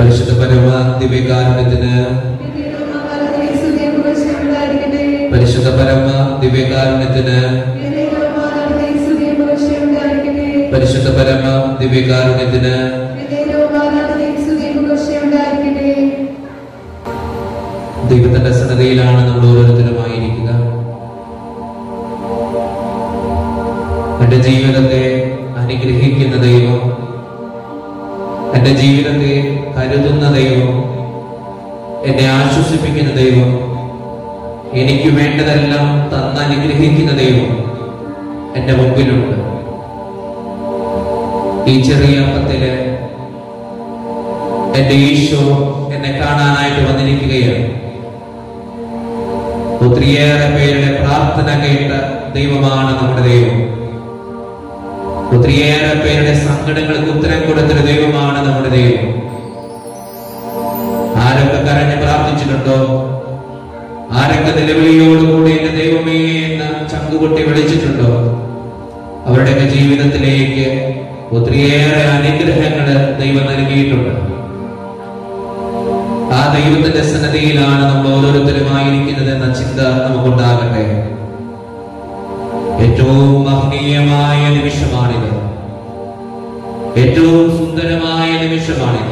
പരിശുദ്ധ പരമ ദിവ്യകാരുണ്യത്തിന് പരിശുദ്ധ പരമ ദിവ്യകാരുണ്യത്തിന് പരിശുദ്ധ പരമ ദിവ്യകാരുണ്യത്തിന് ദൈവത്തിന്റെ സന്നദ്ധയിലാണ് നമ്മൾ ഓരോരുത്തരുമായിരിക്കുക എന്റെ ജീവിതത്തെ അനുഗ്രഹിക്കുന്ന ദൈവം എന്റെ ജീവിതത്തെ കരുതുന്ന ദൈവം എന്നെ ആശ്വസിപ്പിക്കുന്ന ദൈവം എനിക്ക് വേണ്ടതെല്ലാം തന്ന് അനുഗ്രഹിക്കുന്ന ദൈവം എന്റെ മുമ്പിലുണ്ട് ഈ ചെറിയ അപ്പത്തില് എന്റെ ഈശോ എന്നെ കാണാനായിട്ട് വന്നിരിക്കുകയാണ് ഒത്തിരിയേറെ പേരുടെ പ്രാർത്ഥന കേട്ട ദൈവമാണ് നമ്മുടെ ദൈവം ഒത്തിരിയേറെ പേരുടെ സങ്കടങ്ങൾക്ക് ഉത്തരം കൊടുത്തൊരു ദൈവമാണ് നമ്മുടെ ദൈവം ആരൊക്കെ കരഞ്ഞ് പ്രാർത്ഥിച്ചിട്ടുണ്ടോ ആരൊക്കെ നിലവിളിയോടുകൂടി എന്റെ ദൈവമേ എന്ന് ചങ്കുകൊട്ടി വിളിച്ചിട്ടുണ്ടോ അവരുടെയൊക്കെ ജീവിതത്തിലേക്ക് ഒത്തിരിയേറെ അനുഗ്രഹങ്ങൾ ദൈവം നൽകിയിട്ടുണ്ട് ആ ദൈവത്തിന്റെ സന്നദ്ധയിലാണ് നമ്മൾ ഓരോരുത്തരുമായിരിക്കുന്നത് എന്ന ചിന്ത നമുക്കുണ്ടാകട്ടെ ഏറ്റവും മഹനീയമായ നിമിഷമാണിത് ഏറ്റവും സുന്ദരമായ നിമിഷമാണിത്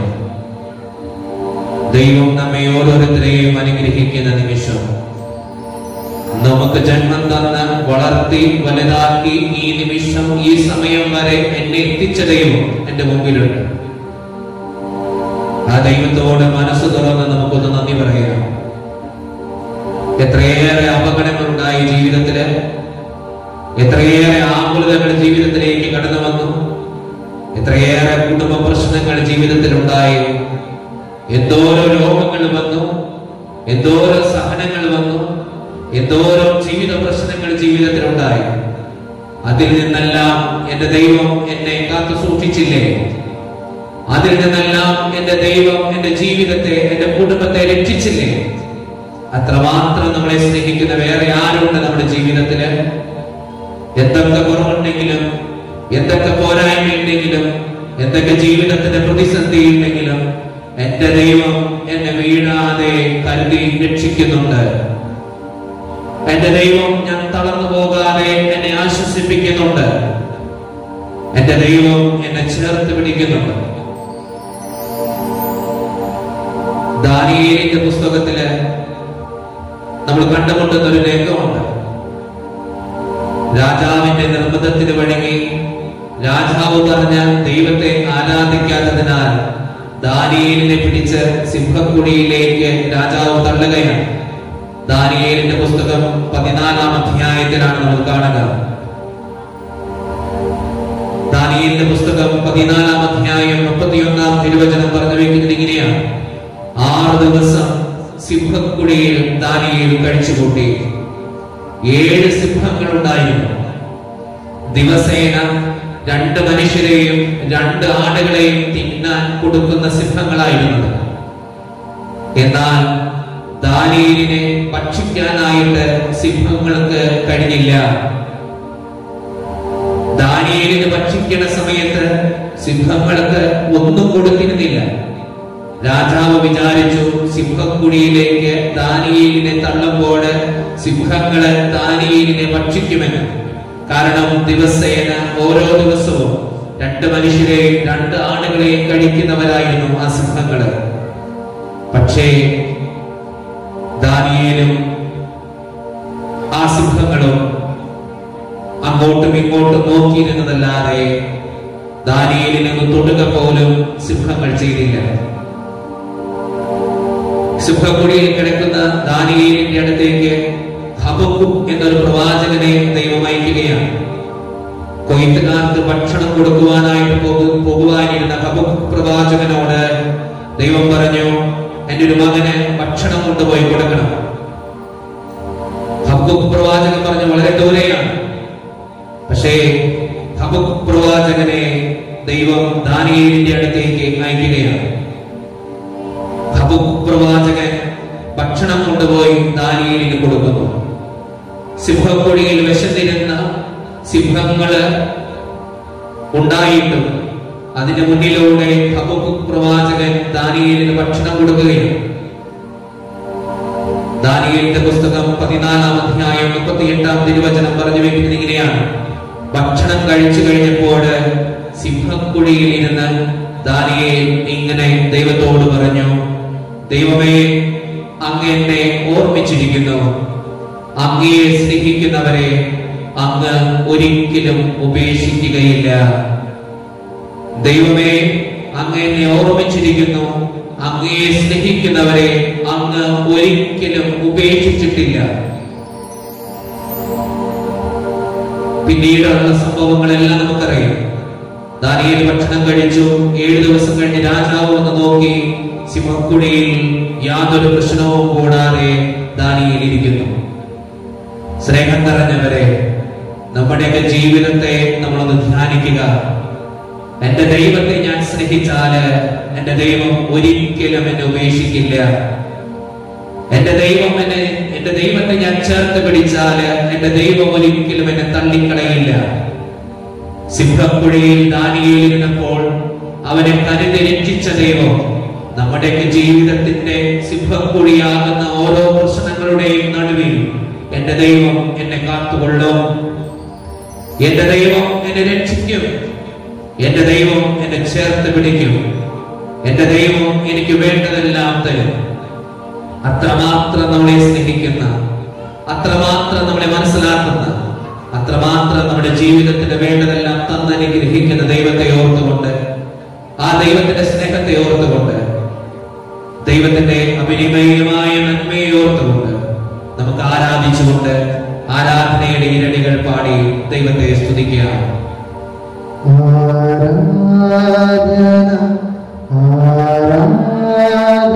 ദൈവം നമ്മെ ഓരോരുത്തരെയും അനുഗ്രഹിക്കുന്ന നിമിഷം നമുക്ക് ജന്മം തന്ന് വളർത്തി വലുതാക്കി ഈ നിമിഷം ഈ സമയം വരെ എന്നെ എത്തിച്ച ദൈവം എന്റെ മുമ്പിലുണ്ട് ആ ദൈവത്തോട് മനസ്സ് തുറന്ന് നമുക്കൊന്ന് നന്ദി പറയാം എത്രയേറെ അപകടങ്ങളുണ്ടായി ജീവിതത്തില് എത്രയേറെ ആകുലതകൾ ജീവിതത്തിലേക്ക് കടന്നു വന്നു എത്രയേറെ കുടുംബ പ്രശ്നങ്ങൾ ജീവിതത്തിൽ ഉണ്ടായി എന്തോരോ രോഗങ്ങൾ വന്നു എന്തോരോ സഹനങ്ങൾ വന്നു എന്തോരോ ജീവിത പ്രശ്നങ്ങൾ ജീവിതത്തിൽ ഉണ്ടായി അതിൽ നിന്നെല്ലാം എന്റെ ദൈവം എന്നെ കാത്തു സൂക്ഷിച്ചില്ലേ അതിൽ നിന്നെല്ലാം എന്റെ ദൈവം എന്റെ ജീവിതത്തെ എന്റെ കുടുംബത്തെ രക്ഷിച്ചില്ലേ അത്രമാത്രം നമ്മളെ സ്നേഹിക്കുന്ന വേറെ ആരുണ്ട് നമ്മുടെ ജീവിതത്തില് എന്തൊക്കെ കുറവുണ്ടെങ്കിലും എന്തൊക്കെ പോരായ്മയുണ്ടെങ്കിലും എന്തൊക്കെ ജീവിതത്തിന്റെ പ്രതിസന്ധി ഉണ്ടെങ്കിലും എന്റെ ദൈവം എന്നെ വീഴാതെ കരുതി രക്ഷിക്കുന്നുണ്ട് എന്റെ ദൈവം ഞാൻ തളർന്നു പോകാതെ എന്നെ ആശ്വസിപ്പിക്കുന്നുണ്ട് എന്റെ ദൈവം എന്നെ ചേർത്ത് പിടിക്കുന്നുണ്ട് ദാനിയേലിന്റെ പുസ്തകത്തില് നമ്മൾ കണ്ടുമുട്ടുന്ന ഒരു രംഗമുണ്ട് രാജാവിന്റെ നിർബന്ധത്തിന് വഴങ്ങി രാജാവ് പറഞ്ഞ ദൈവത്തെ ആരാധിക്കാത്തതിനാൽ ദാനിയേലിനെ പിടിച്ച് സിംഹക്കുടിയിലേക്ക് രാജാവ് തള്ളുകയാണ് ദാനിയേലിന്റെ പുസ്തകം പതിനാലാം അധ്യായത്തിലാണ് നമ്മൾ കാണുക ദാനിയേലിന്റെ പുസ്തകം പതിനാലാം അധ്യായം മുപ്പത്തിയൊന്നാം തിരുവചനം പറഞ്ഞു വെക്കുന്നത് ഇങ്ങനെയാണ് ആറ് ദിവസം സിംഹക്കുടിയിൽ ദാനിയേൽ കഴിച്ചുകൂട്ടി ഏഴ് സിംഹങ്ങൾ ഉണ്ടായിരുന്നു ദിവസേന രണ്ട് മനുഷ്യരെയും രണ്ട് ആടുകളെയും തിന്നാൻ കൊടുക്കുന്ന സിംഹങ്ങളായിരുന്നത് എന്നാൽ ദാനിയേലിനെ ഭക്ഷിക്കാനായിട്ട് സിംഹങ്ങൾക്ക് കഴിഞ്ഞില്ല ദാനിയേലിന് ഭക്ഷിക്കുന്ന സമയത്ത് സിംഹങ്ങൾക്ക് ഒന്നും കൊടുത്തിരുന്നില്ല രാജാവ് വിചാരിച്ചു സിംഹക്കുഴിയിലേക്ക് ദാനിയേലിനെ തള്ളുമ്പോൾ സിംഹങ്ങള് ദാനിയേലിനെ ഭക്ഷിക്കുമെന്ന് കാരണം ദിവസേന ഓരോ ദിവസവും രണ്ട് മനുഷ്യരെയും രണ്ട് ആളുകളെയും കഴിക്കുന്നവരായിരുന്നു ആ സിംഹങ്ങള് പക്ഷേ ദാനിയേലും ആ സിംഹങ്ങളും അങ്ങോട്ടും ഇങ്ങോട്ടും നോക്കിയിരുന്നതല്ലാതെ ദാനിയേലിനൊന്ന് തൊടുക പോലും സിംഹങ്ങൾ ചെയ്തില്ല സിംഹക്കുടിയിൽ കിടക്കുന്ന ദാനിയേലിന്റെ അടുത്തേക്ക് ഹബക്കു എന്നൊരു പ്രവാചകനെ ദൈവം അയക്കുകയാണ് കൊയ്ത്തുകാർക്ക് ഭക്ഷണം കൊടുക്കുവാനായിട്ട് പോകു- പോകുവാനിരുന്ന ഹബക്കു പ്രവാചകനോട് ദൈവം പറഞ്ഞു എന്റെ ഒരു മകന് ഭക്ഷണം കൊണ്ടുപോയി കൊടുക്കണം ഹബക്കു പ്രവാചകൻ പറഞ്ഞു വളരെ ദൂരെയാണ് പക്ഷേ ഹബക്കു പ്രവാചകനെ ദൈവം ദാനിയേലിന്റെ അടുത്തേക്ക് അയക്കുകയാണ് ഹബക്കൂക്ക് പ്രവാചകൻ ഭക്ഷണം കൊണ്ടുപോയി ദാനിയേലിന് കൊടുക്കുന്നു സിംഹക്കൊടിയിൽ വിശന്നിരുന്ന സിംഹങ്ങള് ഉണ്ടായിട്ടും അതിന്റെ മുന്നിലൂടെ ഹബക്കുക്ക് പ്രവാചകൻ ദാനിയേലിന് ഭക്ഷണം കൊടുക്കുകയും ദാനിയേലിന്റെ പുസ്തകം പതിനാലാം അധ്യായം മുപ്പത്തിയെട്ടാം തിരുവചനം പറഞ്ഞു വെക്കുന്നത് ഇങ്ങനെയാണ് ഭക്ഷണം കഴിച്ചു കഴിഞ്ഞപ്പോൾ സിംഹക്കുഴിയിൽ ഇരുന്ന് ദാനിയേൽ ഇങ്ങനെ ദൈവത്തോട് പറഞ്ഞു ദൈവമേ അങ്ങ് എന്നെ ഓർമ്മിച്ചിരിക്കുന്നു അങ്ങയെ സ്നേഹിക്കുന്നവരെ അങ്ങ് ഒരിക്കലും ഉപേക്ഷിക്കുകയില്ല ദൈവമേ അങ്ങ് എന്നെ ഓർമ്മിച്ചിരിക്കുന്നു അങ്ങയെ സ്നേഹിക്കുന്നവരെ അങ്ങ് ഒരിക്കലും ഉപേക്ഷിച്ചിട്ടില്ല പിന്നീടുള്ള സംഭവങ്ങളെല്ലാം നമുക്കറിയാം ദാനിയേൽ ഭക്ഷണം കഴിച്ചു ഏഴു ദിവസം കഴിഞ്ഞ് രാജാവ് വന്ന് നോക്കി സിംഹക്കുടിയിൽ യാതൊരു പ്രശ്നവും കൂടാതെ ദാനിയേൽ ഇരിക്കുന്നു സ്നേഹം നിറഞ്ഞവരെ നമ്മുടെയൊക്കെ ജീവിതത്തെ നമ്മളൊന്ന് ധ്യാനിക്കുക എന്റെ ദൈവത്തെ ഞാൻ സ്നേഹിച്ചാല് എന്റെ ദൈവം ഒരിക്കലും എന്നെ ഉപേക്ഷിക്കില്ല എന്റെ ദൈവം എന്നെ എന്റെ ദൈവത്തെ ഞാൻ ചേർത്ത് പിടിച്ചാല് എന്റെ ദൈവം ഒരിക്കലും എന്നെ തള്ളിക്കളയില്ല സിംഹക്കുഴിയിൽ ദാനിയേലിരുന്നപ്പോൾ അവനെ കരുതി രക്ഷിച്ച ദൈവം നമ്മുടെയൊക്കെ ജീവിതത്തിന്റെ സിംഹക്കുഴിയാകുന്ന ഓരോ പ്രശ്നങ്ങളുടെയും നടുവിൽ എന്റെ ദൈവം എന്നെ കാത്തുകൊള്ളും എന്റെ ദൈവം എന്നെ രക്ഷിക്കും എന്റെ ദൈവം എന്നെ ചേർത്ത് പിടിക്കും എന്റെ ദൈവം എനിക്ക് വേണ്ടതെല്ലാം തരും അത്രമാത്രം നമ്മളെ സ്നേഹിക്കുന്ന അത്രമാത്രം നമ്മളെ മനസ്സിലാക്കുന്ന അത്രമാത്രം നമ്മുടെ ജീവിതത്തിന് വേണ്ടതെല്ലാം തന്നനുഗ്രഹിക്കുന്ന ദൈവത്തെ ഓർത്തുകൊണ്ട് ആ ദൈവത്തിന്റെ സ്നേഹത്തെ ഓർത്തുകൊണ്ട് ദൈവത്തിന്റെ അപരിമയമായ നന്മയെ ഓർത്തുകൊണ്ട് നമുക്ക് ആരാധിച്ചുകൊണ്ട് ആരാധനയുടെ ഇരടികൾ പാടി ദൈവത്തെ സ്തുതിക്കാം ആരാധന ആരാധന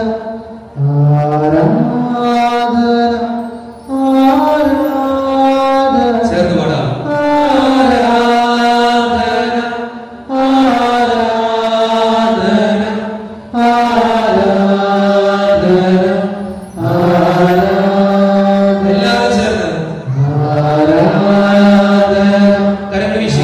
ആരാധന ആരാധന ചേർന്ന് പാടാം ആരാധന ആരാധന ആരാധന ആരാധന എല്ലാവരും ചേർന്ന് ആരാധന കരങ്ങൾ വീശി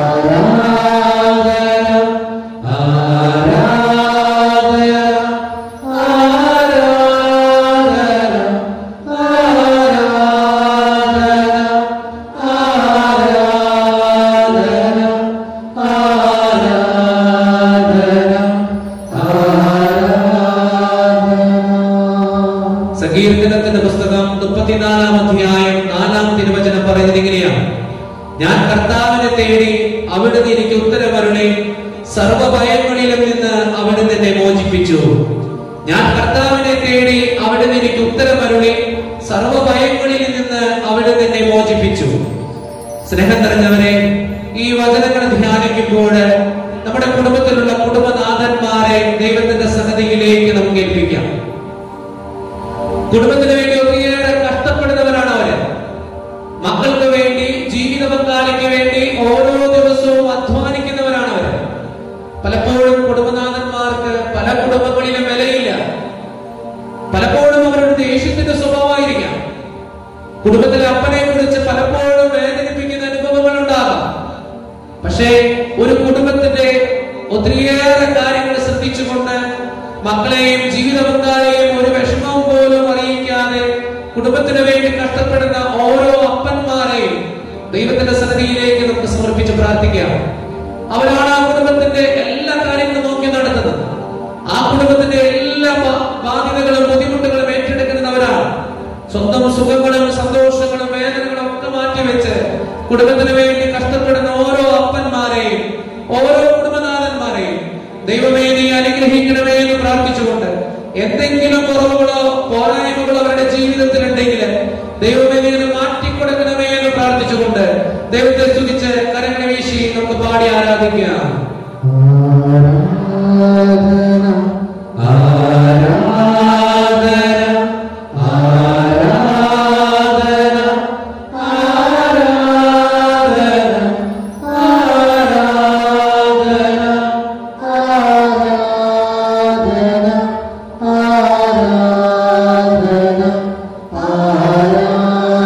സങ്കീർത്തനത്തിന്റെ പുസ്തകം മുപ്പത്തിനാലാം അധ്യായം നാലാം തിരുവചനം പറയുന്നത് ഇങ്ങനെയാണ് ഞാൻ കർത്താവിനെ തേടി അവിടുന്ന് എനിക്ക് ഉത്തരമരുളി സർവഭയങ്ങളിലും നിന്ന് അവിടുന്ന് എന്നെ മോചിപ്പിച്ചു ഞാൻ കർത്താവിനെ തേടി അവിടുന്ന് എനിക്ക് ഉത്തരമരുളി സർവഭയങ്ങളിൽ നിന്ന് അവിടുന്ന് എന്നെ മോചിപ്പിച്ചു സ്നേഹം നിറഞ്ഞവരെ ഈ വചനങ്ങൾ ധ്യാനിക്കുമ്പോൾ നമ്മുടെ കുടുംബത്തിലുള്ള കുടുംബനാഥന്മാരെ ദൈവത്തിന്റെ സന്നദ്ധിയിലേക്ക് നമുക്ക് ഏൽപ്പിക്കാം കുടുംബത്തിന് വേണ്ടി ഒത്തിരിയേറെ കഷ്ടപ്പെടുന്നവരാണ് അവര് മക്കൾക്ക് വേണ്ടി ജീവിത പങ്കാളിക്ക് വേണ്ടി ഓരോ ദിവസവും അധ്വാനിക്കുന്നവരാണ് അവര് പലപ്പോഴും കുടുംബനാഥന്മാർക്ക് പല കുടുംബങ്ങളിലും വിലയില്ല പലപ്പോഴും അവരുടെ ദേഷ്യത്തിന്റെ സ്വഭാവമായിരിക്കാം കുടുംബത്തിലെ അപ്പനെ കുറിച്ച് പലപ്പോഴും വേദനിപ്പിക്കുന്ന അനുഭവങ്ങൾ ഉണ്ടാകാം പക്ഷേ ഒരു കുടുംബത്തിന്റെ ഒത്തിരിയേറെ കാര്യങ്ങൾ ശ്രദ്ധിച്ചുകൊണ്ട് മക്കളെയും ജീവിത പങ്കാളിയെയും ഒരു വിഷമവും പോലും അറിയിക്കാതെ കുടുംബത്തിന് വേണ്ടി കഷ്ടപ്പെടുന്ന ഓരോ അപ്പന്മാരെയും ദൈവത്തിന്റെ സന്നിധിയിലേക്ക് നമുക്ക് സമർപ്പിച്ച് പ്രാർത്ഥിക്കാം അവരാണ് ആ കുടുംബത്തിന്റെ എല്ലാ കാര്യങ്ങളും നോക്കി നടത്തുന്നത് ആ കുടുംബത്തിന്റെ എല്ലാ ബാ- ബാധ്യതകളും ബുദ്ധിമുട്ടുകളും ഏറ്റെടുക്കുന്നവരാണ് സ്വന്തം സുഖങ്ങളും സന്തോഷങ്ങളും വേദനകളും ഒക്കെ മാറ്റിവെച്ച് കുടുംബത്തിന് വേണ്ടി കഷ്ടപ്പെടുന്ന ഓരോ അപ്പന്മാരെയും ഓരോ കുടുംബനാഥന്മാരെയും ദൈവമേ നീ അനുഗ്രഹിക്കണമേ എന്ന് പ്രാർത്ഥിച്ചുകൊണ്ട് എന്തെങ്കിലും കുറവുകളോ പോരായ്മകളോ അവരുടെ ജീവിതത്തിൽ ഉണ്ടെങ്കിൽ ദൈവമേ നീ അത് മാറ്റിക്കൊടുക്കണമേ എന്ന് പ്രാർത്ഥിച്ചുകൊണ്ട് ദൈവത്തെ സ്തുതിച്ച് കരങ്ങൾ വീശി നമുക്ക് പാടി ആരാധിക്കാം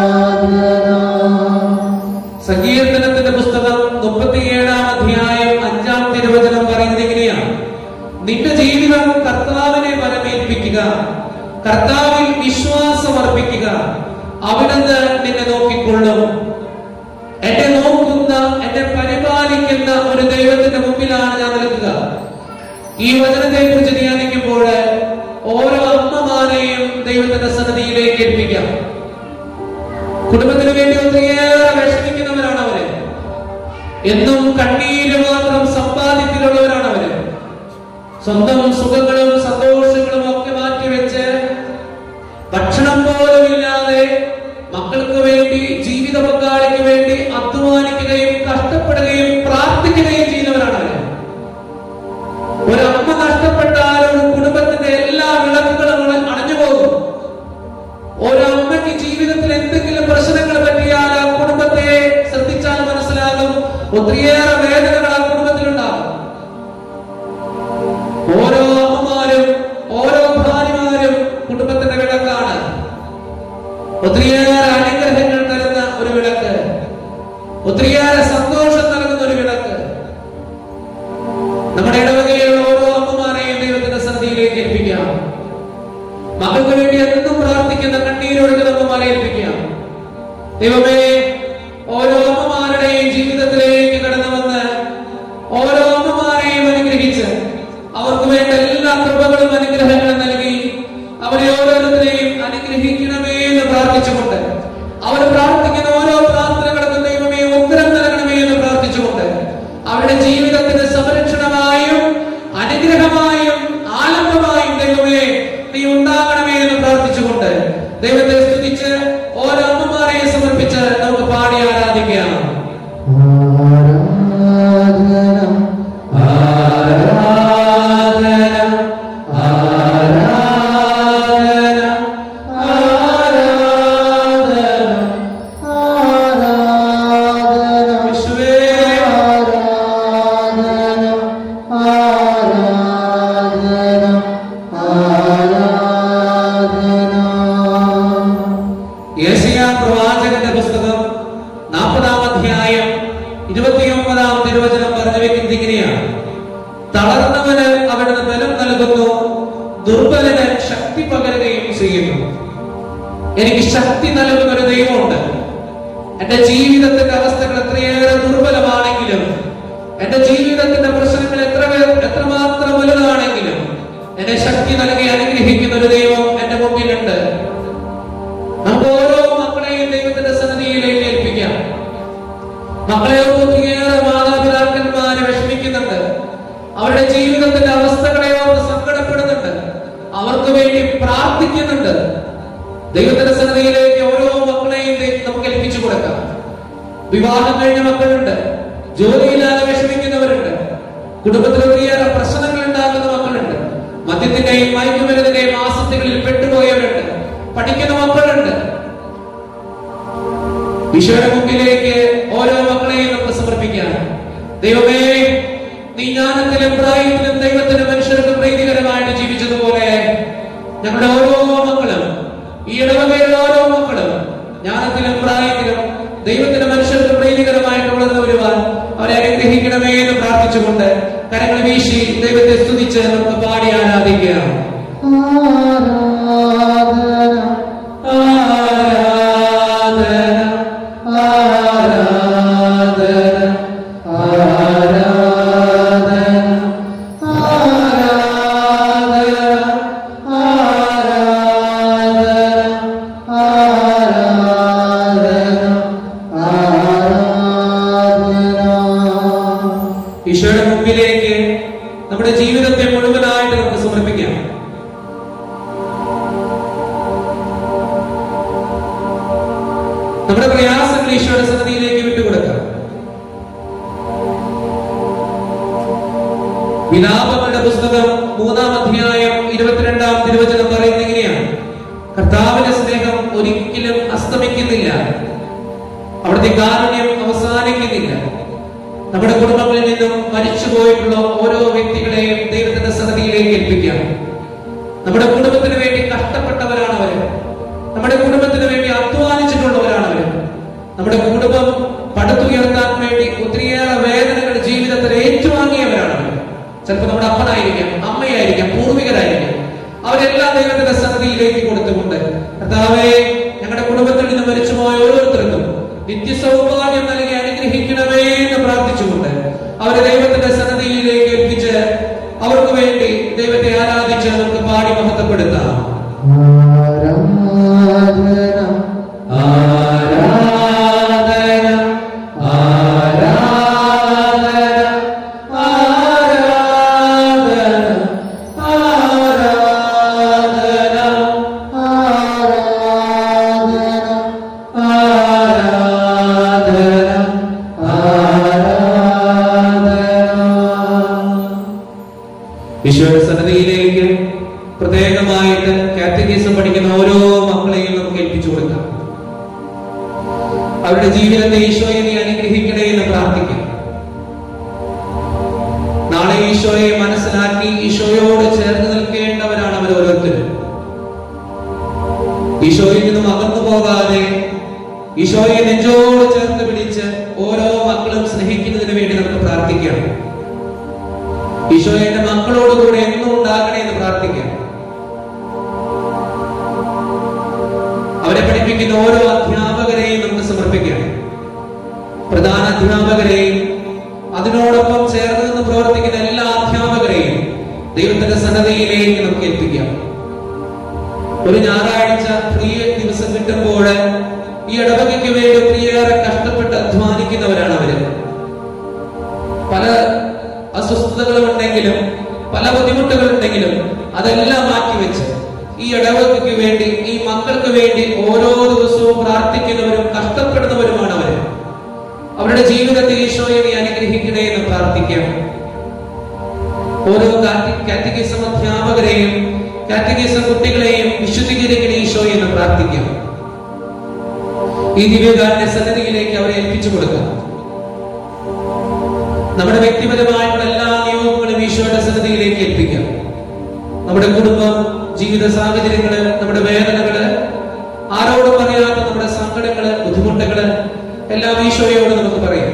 സങ്കീർത്തനത്തിന്റെ പുസ്തകം മുപ്പത്തിയേഴാം അധ്യായം കർത്താവിൽ വിശ്വാസം അർപ്പിക്കുക അവിടുന്ന് നിന്നെ നോക്കിക്കൊള്ളും എന്നെ നോക്കുന്ന എന്നെ പരിപാലിക്കുന്ന ഒരു ദൈവത്തിന്റെ മുമ്പിലാണ് ഞാൻ നിൽക്കുക ഈ വചനത്തെ കുറിച്ച് ധ്യാനിക്കുമ്പോൾ ഓരോ അമ്മമാരെയും ദൈവത്തിന്റെ സന്നിധിയിലേക്ക് ഏൽപ്പിക്കാം കുടുംബത്തിന് വേണ്ടി ഒത്തിരിയേറെ വിഷമിക്കുന്നവരാണ് അവര് എന്നും കണ്ണീര് മാത്രം സമ്പാദിക്കലുള്ളവരാണ് അവര് സ്വന്തം സുഖങ്ങളും സന്തോഷങ്ങളും ഒക്കെ മാറ്റിവെച്ച് ഭക്ഷണം പോലും ഇല്ലാതെ മക്കൾക്ക് വേണ്ടി ജീവിത പങ്കാളിക്ക് വേണ്ടി അധ്വാനിക്കുകയും കഷ്ടപ്പെടുകയും പ്രാർത്ഥിക്കുകയും ചെയ്യുന്നവരാണ് അവര് ഒരു അമ്മ നഷ്ടപ്പെട്ടാൽ ഒരു കുടുംബത്തിന്റെ എല്ലാ വിളക്കുകളും അണ- അണഞ്ഞു പോകും ഒരു അമ്മയ്ക്ക് ജീവിതത്തിൽ എന്തെങ്കിലും പ്രശ്നങ്ങൾ പറ്റിയാൽ ആ കുടുംബത്തെ ശ്രദ്ധിച്ചാൽ മനസ്സിലാകും ഒത്തിരിയേറെ വേദനകൾ ആ കുടുംബത്തിലുണ്ടാകും ഓരോ അമ്മമാരും ഓരോ ഭാര്യമാരും കുടുംബത്തിന്റെ വിളക്കാണ് ഒത്തിരിയേറെ അനുഗ്രഹങ്ങൾ തരുന്ന ഒരു വിളക്ക് ഒത്തിരിയേറെ സന്തോഷം നൽകുന്ന ഒരു വിളക്ക് നമ്മുടെ ഇടവകയിലുള്ള ഓരോ അമ്മമാരെയും ദൈവത്തിന്റെ സന്നിധിയിലേക്ക് ഏൽപ്പിക്കാം മക്കൾക്ക് വേണ്ടി എന്നും പ്രാർത്ഥിക്കുന്ന കണ്ണീരൊഴുകുന്ന അമ്മമാരെ ഏൽപ്പിക്കാം ദൈവമേ ഓരോ അമ്മമാരുടെയും ജീവിതത്തിലേക്ക് കടന്നു വന്ന് ഓരോ അമ്മമാരെയും അനുഗ്രഹിച്ച് അവർക്ക് വേണ്ട എല്ലാ കൃപകളും അനുഗ്രഹങ്ങളും നൽകി അവരെ ഓരോരുത്തരെയും അനുഗ്രഹിക്കണമേ എന്ന് പ്രാർത്ഥിച്ചുകൊണ്ട് അവർ പ്രാർത്ഥിക്കുന്ന ഓരോ പ്രാർത്ഥനകൾക്കും ദൈവമേ ഉത്തരം നൽകണമേ എന്ന് പ്രാർത്ഥിച്ചുകൊണ്ട് അവരുടെ ജീവിതത്തിന് സംരക്ഷണമായും അനുഗ്രഹമായും ആലംബമായും ദൈവമേ നീ ഉണ്ടാകണമേ എന്ന് പ്രാർത്ഥിച്ചുകൊണ്ട് ദൈവത്തെ സ്തുതിച്ച് ഓരോ അമ്മമാരെയും സമർപ്പിച്ച് നമുക്ക് പാടി ആരാധിക്കാം ആരാധന ആരാധന ആരാധന യേശുവേ യേശയ്യാ പ്രവാചകന്റെ പുസ്തകം നാൽപ്പതാം അധ്യായം ഇരുപത്തിയൊമ്പതാം തിരുവചനം പറഞ്ഞു വെക്കുന്നത് ഇങ്ങനെയാണ് തളർന്നവന് അവിടുന്ന് ബലം നൽകുന്നു ദുർബലന് ശക്തി പകരുകയും ചെയ്യുന്നു എനിക്ക് ശക്തി നൽകുന്ന ഒരു ദൈവമുണ്ട് എന്റെ ജീവിതത്തിന്റെ അവസ്ഥകൾ എത്രയേറെ ദുർബലമാണെങ്കിലും എന്റെ ജീവിതത്തിന്റെ പ്രശ്നങ്ങൾ എത്ര വേ- എത്രമാത്രം വലുതാണെങ്കിലും എന്നെ ശക്തി നൽകി അനുഗ്രഹിക്കുന്ന ഒരു ദൈവം എന്റെ മുമ്പിലുണ്ട് നമുക്ക് ഓരോ മക്കളെയും ദൈവത്തിന്റെ സന്നിധിയിലേക്ക് ഏൽപ്പിക്കാം മക്കളെ ഒത്തിരിയേറെ മാതാപിതാക്കന്മാരെ വിഷമിക്കുന്നുണ്ട് അവരുടെ ജീവിതത്തിന്റെ അവസ്ഥകളെ ഓർത്ത് സങ്കടപ്പെടുന്നുണ്ട് അവർക്ക് വേണ്ടി പ്രാർത്ഥിക്കുന്നുണ്ട് ദൈവത്തിന്റെ സന്നിധിയിലേക്ക് ഓരോ മക്കളെയും ദൈവം നമുക്ക് ഏൽപ്പിച്ചു കൊടുക്കാം വിവാഹം കഴിഞ്ഞ മക്കളുണ്ട് ജോലിയില്ലാതെ വിഷമിക്കുന്നവരുണ്ട് കുടുംബത്തിൽ ഒത്തിരിയേറെ പ്രശ്നങ്ങൾ ഉണ്ടാകുന്ന മക്കളുണ്ട് മദ്യത്തിന്റെയും മയക്കുമരുന്നിന്റെയും ആസക്തികളിൽ പെട്ടുപോയവരുണ്ട് പഠിക്കുന്ന മക്കളുണ്ട് ഈശോയുടെ മുമ്പിലേക്ക് ഓരോ മക്കളെയും നമുക്ക് സമർപ്പിക്കാം ദൈവമേ നീ ജ്ഞാനത്തിലും പ്രായത്തിലും ദൈവത്തിന് മനുഷ്യർക്ക് പ്രീതികരമായിട്ട് ജീവിച്ചതുപോലെ ഞങ്ങളുടെ ഓരോ മക്കളും ഈ ഇടവകയിലുള്ള ഓരോ മക്കളും ജ്ഞാനത്തിലും പ്രായത്തിലും ദൈവത്തിന് മനുഷ്യർക്ക് പ്രീതികരമായിട്ട് വളർന്നു വരുവാൻ അവരെ അനുഗ്രഹിക്കണമേ എന്ന് പ്രാർത്ഥിച്ചുകൊണ്ട് കരങ്ങൾ വീശി ദൈവത്തെ സ്തുതിച്ച് നമുക്ക് പാടി ആരാധിക്കാം ആരാധന ഈശോയുടെ മുമ്പിലേക്ക് നമ്മുടെ ജീവിതത്തെ മുഴുവനായിട്ട് നമുക്ക് സമർപ്പിക്കാം നമ്മുടെ പ്രയാസങ്ങൾ ഈശോയുടെ സന്നിധിയിലേക്ക് വിട്ടുകൊടുക്കാം വിലാപങ്ങളുടെ പുസ്തകം മൂന്നാം അധ്യായം ഇരുപത്തിരണ്ടാം തിരുവചനം പറയുന്നത് ഇങ്ങനെയാണ് കർത്താവിന്റെ സ്നേഹം ഒരിക്കലും അസ്തമിക്കുന്നില്ല അവിടുത്തെ കാരുണ്യം അവസാനിക്കുന്നില്ല നമ്മുടെ കുടുംബങ്ങളിൽ നിന്നും മരിച്ചുപോയിട്ടുള്ള ഓരോ വ്യക്തികളെയും ദൈവത്തിന്റെ സന്നിധിയിലേക്ക് ഏൽപ്പിക്കാം നമ്മുടെ കുടുംബത്തിന് വേണ്ടി കഷ്ടപ്പെട്ടവരാണ് അവര് നമ്മുടെ കുടുംബത്തിന് വേണ്ടി അധ്വാനിച്ചിട്ടുള്ളവരാണ് അവര് നമ്മുടെ കുടുംബം പടുത്തുയർത്താൻ വേണ്ടി ഒത്തിരിയേറെ വേദനകൾ ജീവിതത്തിൽ ഏറ്റുവാങ്ങിയവരാണ് അവര് ചിലപ്പോൾ നമ്മുടെ അപ്പനായിരിക്കാം അമ്മയായിരിക്കാം പൂർവികരായിരിക്കാം അവരെല്ലാം ദൈവത്തിന്റെ സന്നിധിയിലേക്ക് കൊടുത്തുകൊണ്ട് കർത്താവേ ഞങ്ങളുടെ കുടുംബത്തിൽ നിന്ന് മരിച്ചുപോയ ഓരോരുത്തർക്കും നിത്യസൗഭാഗ്യം നൽകി അനുഗ്രഹിക്കണമേ എന്ന് പ്രാർത്ഥിച്ചുകൊണ്ട് അവരെ ദൈവത്തിന്റെ സന്നിധിയിലേക്ക് ഏൽപ്പിച്ച് അവർക്ക് വേണ്ടി ദൈവത്തെ ആരാധിച്ച് നമുക്ക് പാടി മഹത്വപ്പെടുത്താം ആരാധന ആരാധന ആരാധന ആരാധന ആരാധന ആരാധന ആരാധന ഈശോയുടെ സന്നദ്ധിയിലേക്ക് പ്രത്യേകമായിട്ട് കാറ്റഗീസം പഠിക്കുന്ന ഓരോ മക്കളെയും നമുക്ക് ഏൽപ്പിച്ചു കൊടുക്കാം അവരുടെ ജീവിതത്തെ ഈശോയെ നീ അനുഗ്രഹിക്കണേ എന്ന് പ്രാർത്ഥിക്കാം നാളെ ഈശോയെ മനസ്സിലാക്കി ഈശോയോട് ചേർന്ന് നിൽക്കേണ്ടവരാണ് അവർ ഓരോരുത്തരും ഈശോയിൽ നിന്നും അകന്നു പോകാതെ ഈശോയെ നെഞ്ചോട് ചേർത്ത് പിടിച്ച് ഓരോ മക്കളും സ്നേഹിക്കുന്നതിന് വേണ്ടി നമുക്ക് പ്രാർത്ഥിക്കാം ഈശോ എന്റെ മക്കളോട് കൂടെ എന്നും ഉണ്ടാകണേ എന്ന് പ്രാർത്ഥിക്കാം അവരെ പഠിപ്പിക്കുന്ന ഓരോ അധ്യാപകരെയും നമുക്ക് സമർപ്പിക്കാം പ്രധാന അധ്യാപകരെയും അതിനോടൊപ്പം ചേർന്ന് നിന്ന് പ്രവർത്തിക്കുന്ന എല്ലാ അധ്യാപകരെയും ദൈവത്തിന്റെ സന്നദ്ധയിലേക്ക് നമുക്ക് ഏൽപ്പിക്കാം ഒരു ഞായറാഴ്ച ഫ്രീ ദിവസം കിട്ടുമ്പോൾ ഈ ഇടവകയ്ക്ക് വേണ്ടി ഒത്തിരിയേറെ കഷ്ടപ്പെട്ട് അധ്വാനിക്കുന്നവരാണ് അവര് പല അസ്വസ്ഥതകളും ഉണ്ടെങ്കിലും പല ബുദ്ധിമുട്ടുകൾ ഉണ്ടെങ്കിലും അതെല്ലാം മാറ്റിവെച്ച് ഈ ഇടവകയ്ക്ക് വേണ്ടി ഈ മക്കൾക്ക് വേണ്ടി ഓരോ ദിവസവും പ്രാർത്ഥിക്കുന്നവരും കഷ്ടപ്പെടുന്നവരുമാണ് അവർ അവരുടെ ജീവിതത്തിൽ ഈശോയെ നീ അനുഗ്രഹിക്കണേ എന്ന് പ്രാർത്ഥിക്കാം ഓരോ കാറ്റഗിസം അധ്യാപകരെയും കാറ്റഗിസം കുട്ടികളെയും വിശുദ്ധീകരിക്കണേ ഈശോയെ എന്ന് പ്രാർത്ഥിക്കാം ഈ ദിവ്യകാരന്റെ സന്നിധിയിലേക്ക് അവരെ ഏൽപ്പിച്ചു കൊടുക്കാം നമ്മുടെ വ്യക്തിപരമായിട്ടുള്ള എല്ലാ നിയോഗങ്ങളും ഈശോയുടെ സന്നിധിയിലേക്ക് ഏൽപ്പിക്കാം നമ്മുടെ കുടുംബം ജീവിത സാഹചര്യങ്ങള് നമ്മുടെ വേദനകള് ആരോടും പറയാത്ത നമ്മുടെ സങ്കടങ്ങള് ബുദ്ധിമുട്ടുകള് എല്ലാം ഈശോയോട് നമുക്ക് പറയാം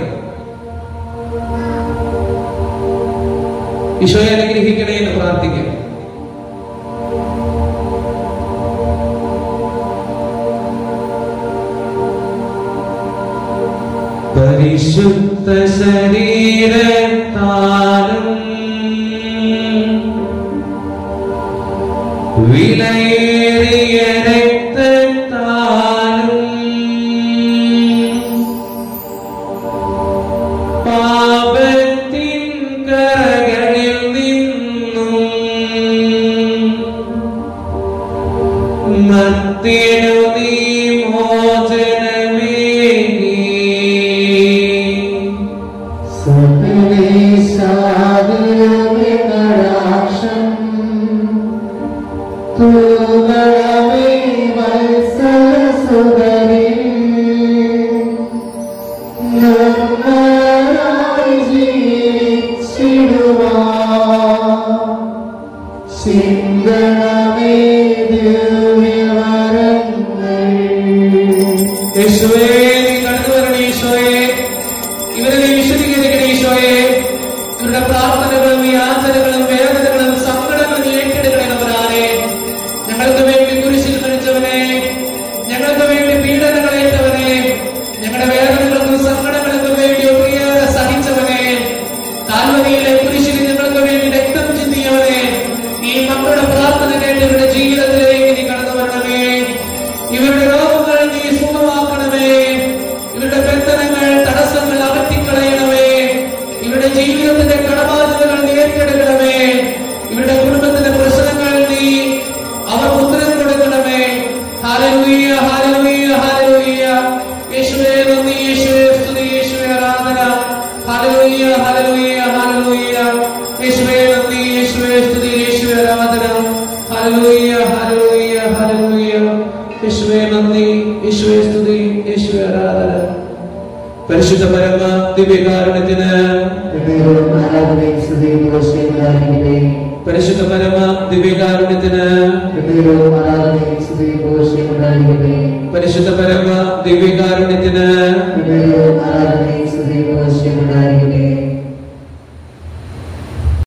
ഈശോയെ അനുഗ്രഹിക്കണേ എന്ന് പ്രാർത്ഥിക്കാം പരിശുദ്ധ ശരീരത്താലും വിലയേറിയ രക്തത്താലും പാപത്തിൻ കരകളിൽ നിന്നും മത്തിനു നീ മോചനമേകി സിംഗണമേ ദിവ്യവരങ്ങൾ യേശുവേ നീ കടന്നു വരണേ ഈശോയെ ഇവരെ നീ വിശദീകരിക്കണേ ഈശോയെ ഇവരുടെ പ്രാർത്ഥനകളും യാചനകളും വേദനകളും സങ്കടങ്ങളും നീ ഏറ്റെടുക്കണേ നമ്പരാനെ ഞങ്ങൾക്ക് വേണ്ടി കുരിശിൽ മരിച്ചവനെ ഞങ്ങൾക്ക് വേണ്ടി പീഡനങ്ങൾ ഏറ്റവനെ ഞങ്ങളുടെ വേദനകൾക്കും സങ്കടങ്ങൾക്കും വേണ്ടി ഒത്തിരിയേറെ സഹിച്ചവനെ കാൽവരിയിലെ കുരിശിൽ ഞങ്ങൾക്ക് വേണ്ടി രക്തം ചിന്തിയവനെ ഈ മക്കളുടെ പ്രാർത്ഥന കേട്ട് ഇവരുടെ ജീവിതത്തിലേക്ക് നീ കടന്നു വരണമേ ഇവരുടെ രോഗങ്ങൾ നീ സുഖമാക്കണമേ ഇവരുടെ ബന്ധനങ്ങൾ തടസ്സങ്ങൾ അകറ്റിക്കളയണമേ ഇവരുടെ ജീവിതത്തിന്റെ കടബാധ്യതകൾ നീ ഏറ്റെടുക്കണമേ ഇവരുടെ കുടുംബത്തിന്റെ പ്രശ്നങ്ങൾ നീ അവർക്ക് ഉത്തരം കൊടുക്കണമേ ഹാലലൂയ ഹാലലൂയ ഹാലലൂയ യേശുവേ നന്ദി യേശുവേ സ്തുതി യേശുവേ ആരാധന ഹാലലൂയ ഹാലലൂയ ഹാലലൂയ യേശുവേ നന്ദി യേശുവേ സ്തുതി യേശുവേ ആരാധന ഹാലലൂയ ഹാലലൂയ ഹാലലൂയ യേശുവേ നന്ദി യേശുവേ സ്തുതി യേശുവേ ആരാധന പരിശുദ്ധ പരമ ദിവ്യകാരുണ്യത്തിന് പരിശുദ്ധ പരമ ദിവ്യകാരുണ്യത്തിന് പരിശുദ്ധ പരമ ദിവ്യകാരുണ്യത്തിന്